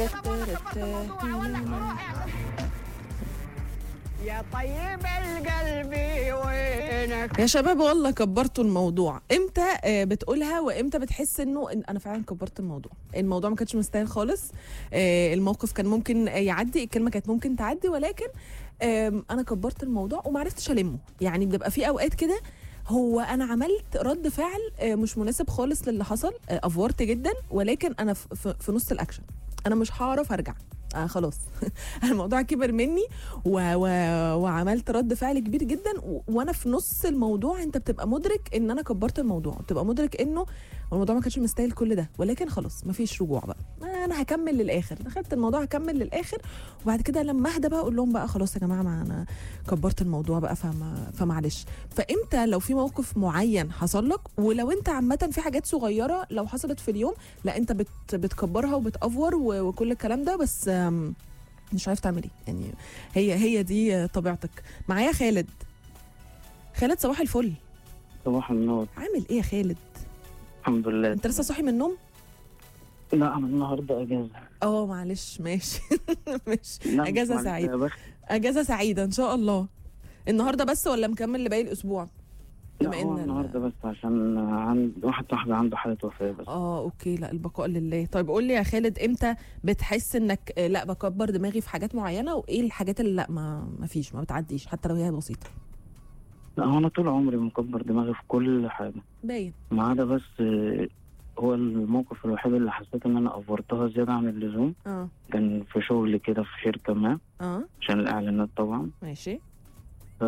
يا طيب القلب وينك يا شباب والله كبرتوا الموضوع امتى آه، بتقولها وامتى بتحس انه إن انا فعلا كبرت الموضوع الموضوع ما كانش مستاهل خالص آه، الموقف كان ممكن يعدي الكلمه كانت ممكن تعدي ولكن آم، انا كبرت الموضوع وما عرفتش المه يعني بيبقى في اوقات كده هو انا عملت رد فعل آه، مش مناسب خالص للي حصل آه، افورت جدا ولكن انا في- في في نص الاكشن انا مش هعرف ارجع آه خلاص الموضوع كبر مني و... و... وعملت رد فعل كبير جدا و... وانا في نص الموضوع انت بتبقى مدرك ان انا كبرت الموضوع بتبقى مدرك انه الموضوع ما كانش مستاهل كل ده ولكن خلاص مفيش رجوع بقى انا هكمل للاخر دخلت الموضوع هكمل للاخر وبعد كده لما اهدى بقى اقول لهم بقى خلاص يا جماعه ما انا كبرت الموضوع بقى فما فمعلش فامتى لو في موقف معين حصل لك ولو انت عامه في حاجات صغيره لو حصلت في اليوم لا انت بت بتكبرها وبتافور و- وكل الكلام ده بس آم، مش عارف تعمل ايه يعني هي هي دي طبيعتك معايا خالد خالد صباح الفل صباح النور عامل ايه يا خالد الحمد لله انت لسه صاحي من النوم لا انا النهارده اجازه اه معلش ماشي ماشي لا، مش اجازه معلش، سعيده يا بخت. اجازه سعيده ان شاء الله النهارده بس ولا مكمل لباقي الاسبوع لا بما هو إن ال- النهارده بس عشان عند واحد صاحبي عنده حاله وفاه بس اه اوكي لا البقاء لله طيب قول لي يا خالد امتى بتحس انك آه، لا بكبر دماغي في حاجات معينه وايه الحاجات اللي لا ما ما فيش ما بتعديش حتى لو هي بسيطه لا هو انا طول عمري مكبر دماغي في كل حاجه باين ما عدا بس آه، هو الموقف الوحيد اللي حسيت ان انا افورتها زياده عن اللزوم اه كان في شغل كده في شركه ما اه عشان الاعلانات طبعا ماشي ف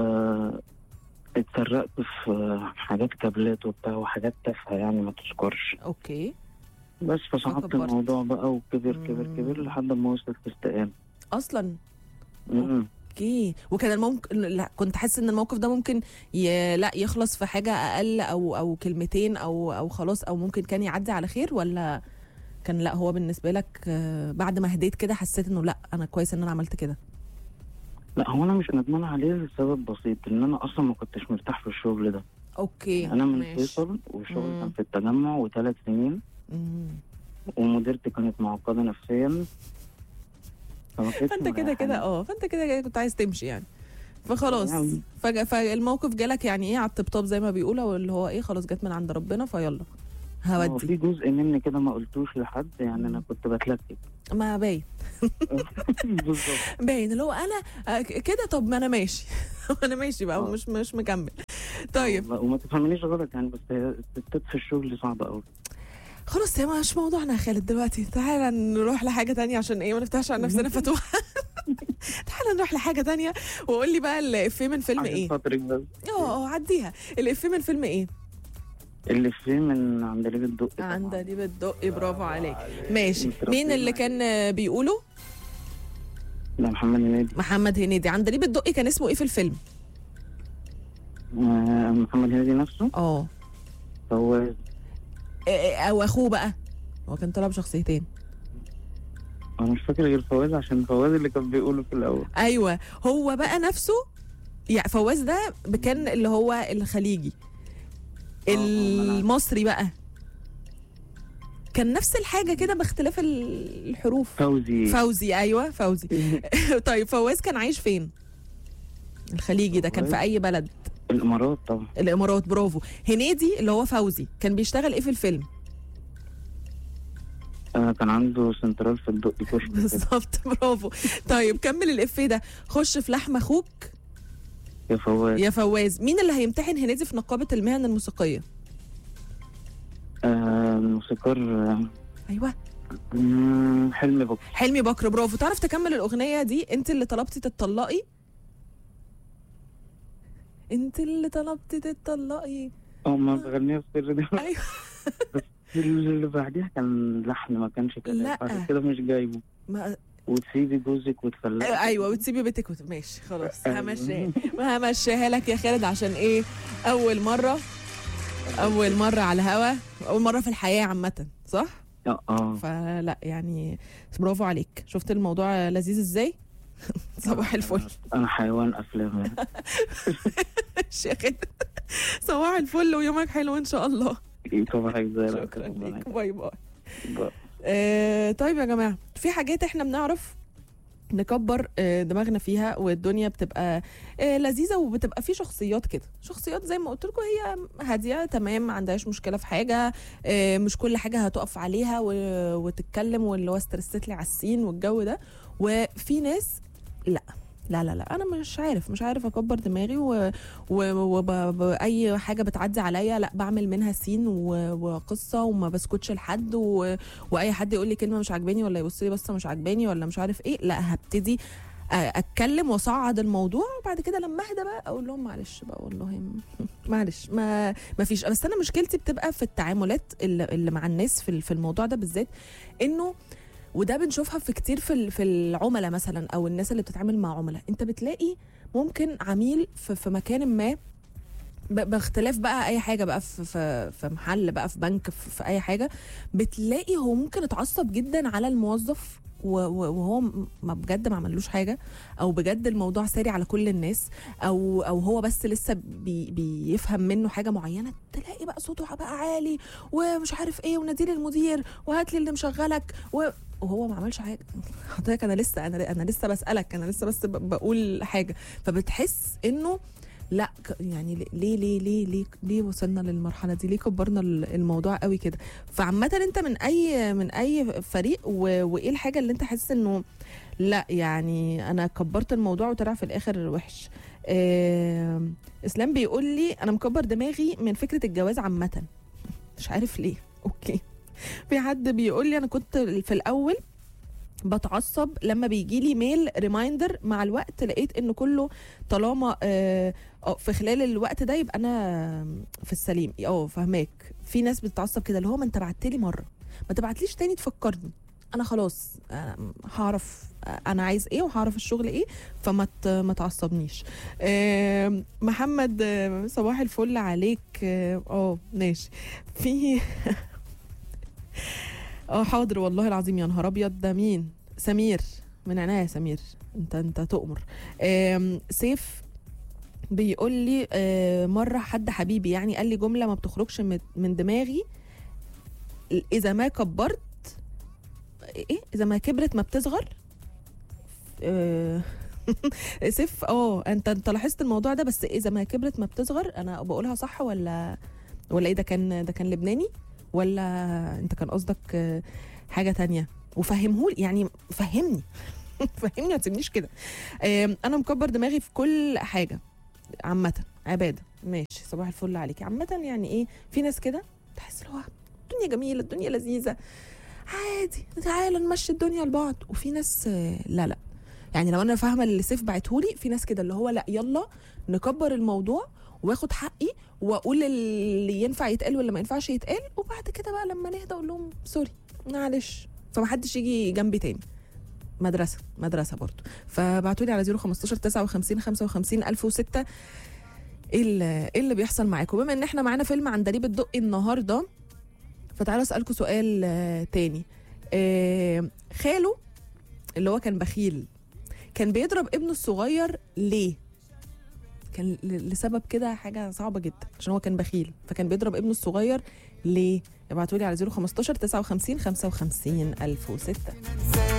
اتسرقت في حاجات كابلات وبتاع وحاجات تافهه يعني ما تذكرش اوكي بس فصعدت فكبرت. الموضوع بقى وكبر كبر مم. كبر لحد ما وصلت في استقامه اصلا مم. اوكي وكان الممكن لا كنت حاسس ان الموقف ده ممكن ي... لا يخلص في حاجه اقل او او كلمتين او او خلاص او ممكن كان يعدي على خير ولا كان لا هو بالنسبه لك آه، بعد ما هديت كده حسيت انه لا انا كويس ان انا عملت كده لا هو انا مش ندمان عليه لسبب بسيط ان انا اصلا ما كنتش مرتاح في الشغل ده اوكي انا من ماشي. فيصل والشغل مم. كان في التجمع وثلاث سنين مم. ومديرتي كانت معقده نفسيا فما كانتش فانت كده كده مريحاني. اه فانت كده كده كنت عايز تمشي يعني فخلاص يعني. فجأة فالموقف جالك يعني ايه على الطبطاب زي ما بيقولوا واللي هو ايه خلاص جت من عند ربنا فيلا هو هودي في جزء مني كده ما قلتوش لحد يعني انا كنت بتلكك ما باين بالظبط باين اللي هو انا آه، ك- كده طب ما انا ماشي انا ماشي بقى آه. ومش مش مكمل طيب وما تفهمنيش غلط يعني بس هي الستات في الشغل صعبه قوي خلاص يا مش موضوعنا يا خالد دلوقتي تعالى نروح لحاجه تانية عشان ايه ما نفتحش على نفسنا فتوح تعالى نروح لحاجه تانية وقول لي بقى الافيه من فيلم عشان ايه خاطرك بس اه اه عديها الافيه من فيلم ايه اللي فيه من عندليب الدق طبعاً. عندليب الدقي برافو عليك ماشي متربيين مين اللي كان آه، بيقوله لا محمد هنيدي محمد هنيدي عندليب الدقي كان اسمه ايه في الفيلم آه، محمد هنيدي نفسه اه هو آه، آه، او اخوه بقى هو كان طلع بشخصيتين انا مش فاكر غير فواز عشان فواز اللي كان بيقوله في الاول ايوه هو بقى نفسه يعني فواز ده كان اللي هو الخليجي آه، آه، المصري بقى كان نفس الحاجه كده باختلاف ال- الحروف فوزي فوزي ايوه فوزي طيب فواز كان عايش فين الخليجي ده كان في فواز؟ اي بلد الامارات طبعا الامارات برافو هنيدي اللي هو فوزي كان بيشتغل ايه في الفيلم آه كان عنده سنترال في الدق كشك كده. بالظبط برافو طيب كمل الافيه ده خش في لحم اخوك يا فواز يا فواز مين اللي هيمتحن هنيدي في نقابه المهن الموسيقيه آه موسيقار آه، ايوه مم، حلمي بكر حلمي بكر برافو تعرف تكمل الاغنيه دي انت اللي طلبتي تتطلقي انت اللي طلبتي تتطلقي اه ما بغنيها في السر دي ايوه اللي بعديها كان لحن ما كانش كده لا. عشان كده مش جايبه ما وتسيبي جوزك وتفلقي ايوه وتسيبي بيتك وت... ماشي خلاص أيوة. همشيها همشيها لك يا خالد عشان ايه اول مره اول مره على الهوا اول مره في الحياه عامه صح اه اه فلا يعني برافو عليك شفت الموضوع لذيذ ازاي صباح الفل انا حيوان افلام يعني ماشي يا خالد صباح الفل ويومك حلو ان شاء الله صباحك زي العسل. شكرا ربنا ليك باي باي يكرمك. آه طيب يا جماعه في حاجات احنا بنعرف نكبر آه، دماغنا فيها والدنيا بتبقى آه، لذيذه وبتبقى في شخصيات كده شخصيات زي ما قلت لكم هي هاديه تمام ما عندهاش مشكله في حاجه آه، مش كل حاجه هتقف عليها و- وتتكلم واللي هو استرست لي على السين والجو ده وفي ناس لا لا لا لا انا مش عارف مش عارف اكبر دماغي و- و- وب- ب- اي حاجه بتعدي عليا لا بعمل منها سين و- وقصه وما بسكتش لحد و- واي حد يقول لي كلمه مش عاجباني ولا يبص لي بصه مش عاجباني ولا مش عارف ايه لا هبتدي أ- اتكلم واصعد الموضوع وبعد كده لما اهدى بقى اقول لهم معلش بقى والله م- معلش ما ما فيش بس انا مشكلتي بتبقى في التعاملات اللي, اللي مع الناس في ال- في الموضوع ده بالذات انه وده بنشوفها في كتير في ال- في العملاء مثلا او الناس اللي بتتعامل مع عملاء انت بتلاقي ممكن عميل في, في مكان ما ب- باختلاف بقى اي حاجه بقى في في, في محل بقى في بنك في, في اي حاجه بتلاقي هو ممكن اتعصب جدا على الموظف و- و- وهو م- ما بجد ما عملوش حاجه او بجد الموضوع ساري على كل الناس او او هو بس لسه بي بيفهم منه حاجه معينه تلاقي بقى صوته بقى عالي ومش عارف ايه ونادي المدير وهات لي اللي مشغلك و وهو ما عملش حاجه حضرتك انا لسه انا انا لسه بسالك انا لسه بس ب- بقول حاجه فبتحس انه لا ك- يعني ليه ليه ليه ليه ليه وصلنا للمرحله دي ليه كبرنا ال- الموضوع قوي كده فعامه انت من اي من اي فريق و... وايه الحاجه اللي انت حاسس انه لا يعني انا كبرت الموضوع وطلع في الاخر وحش آه... اسلام بيقول لي انا مكبر دماغي من فكره الجواز عامه مش عارف ليه اوكي في حد بيقول لي انا كنت في الاول بتعصب لما بيجي لي ميل ريمايندر مع الوقت لقيت انه كله طالما آه آه، في خلال الوقت ده يبقى انا في السليم اه فهماك في ناس بتتعصب كده اللي هو ما انت بعت لي مره ما تبعتليش تاني تفكرني انا خلاص آه، هعرف آه، انا عايز ايه وهعرف الشغل ايه فما ت- ما تعصبنيش آه، محمد آه، صباح الفل عليك اه آه، ماشي في اه حاضر والله العظيم يا نهار ابيض ده مين سمير من عناية يا سمير انت انت تؤمر آم، سيف بيقول لي آه، مره حد حبيبي يعني قال لي جمله ما بتخرجش من- من دماغي اذا ما كبرت ايه اذا ما كبرت ما بتصغر آه، سيف اه انت انت لاحظت الموضوع ده بس اذا ما كبرت ما بتصغر انا بقولها صح ولا ولا ايه ده كان ده كان لبناني ولا انت كان قصدك آه، حاجه تانية وفهمهولي يعني فهمني فهمني ما تسيبنيش كده آم، انا مكبر دماغي في كل حاجه عامه عباده ماشي صباح الفل عليكي عامه يعني ايه في ناس كده تحس اللي هو الدنيا جميله الدنيا لذيذه عادي تعالى نمشي الدنيا لبعض وفي ناس آه، لا لا يعني لو انا فاهمه اللي سيف بعتهولي في ناس كده اللي هو لا يلا نكبر الموضوع واخد حقي واقول اللي ينفع يتقال واللي ما ينفعش يتقال وبعد كده بقى لما نهدى اقول لهم سوري معلش فمحدش يجي جنبي تاني مدرسه مدرسه برضو فبعتوا لي على 015 59 55 1006 ايه اللي إيه اللي بيحصل معاكم بما ان احنا معانا فيلم عندليب الدقي النهارده فتعالوا اسالكم سؤال آه، تاني آه، خاله اللي هو كان بخيل كان بيضرب ابنه الصغير ليه كان ل- لسبب كده حاجه صعبه جدا عشان هو كان بخيل فكان بيضرب ابنه الصغير ليه ابعتوا لي على 015 59 55 1006